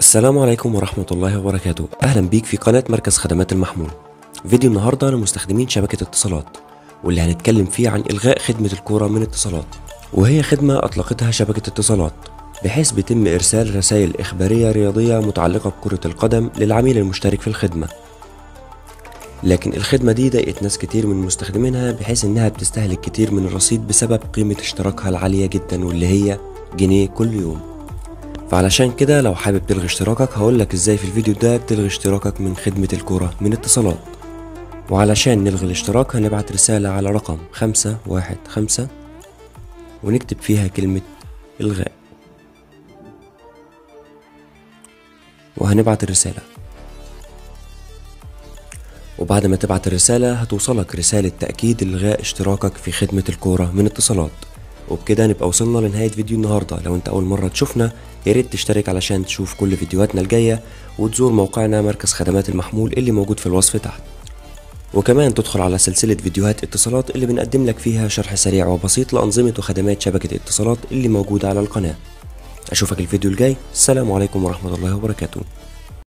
السلام عليكم ورحمة الله وبركاته أهلا بيك في قناة مركز خدمات المحمول فيديو النهاردة لمستخدمين شبكة اتصالات واللي هنتكلم فيه عن إلغاء خدمة الكورة من اتصالات وهي خدمة أطلقتها شبكة اتصالات بحيث بيتم إرسال رسائل إخبارية رياضية متعلقة بكرة القدم للعميل المشترك في الخدمة لكن الخدمة دي ضايقت ناس كتير من مستخدمينها بحيث إنها بتستهلك كتير من الرصيد بسبب قيمة اشتراكها العالية جدا واللي هي جنيه كل يوم فعلشان كده لو حابب تلغي اشتراكك هقولك ازاي في الفيديو ده تلغي اشتراكك من خدمة الكورة من اتصالات وعلشان نلغي الاشتراك هنبعت رسالة على رقم خمسة واحد خمسة ونكتب فيها كلمة إلغاء وهنبعت الرسالة وبعد ما تبعت الرسالة هتوصلك رسالة تأكيد إلغاء اشتراكك في خدمة الكورة من اتصالات وبكده نبقى وصلنا لنهاية فيديو النهاردة لو انت أول مرة تشوفنا ياريت تشترك علشان تشوف كل فيديوهاتنا الجاية وتزور موقعنا مركز خدمات المحمول اللي موجود في الوصف تحت وكمان تدخل على سلسلة فيديوهات اتصالات اللي بنقدم لك فيها شرح سريع وبسيط لأنظمة وخدمات شبكة اتصالات اللي موجودة على القناة أشوفك الفيديو الجاي السلام عليكم ورحمة الله وبركاته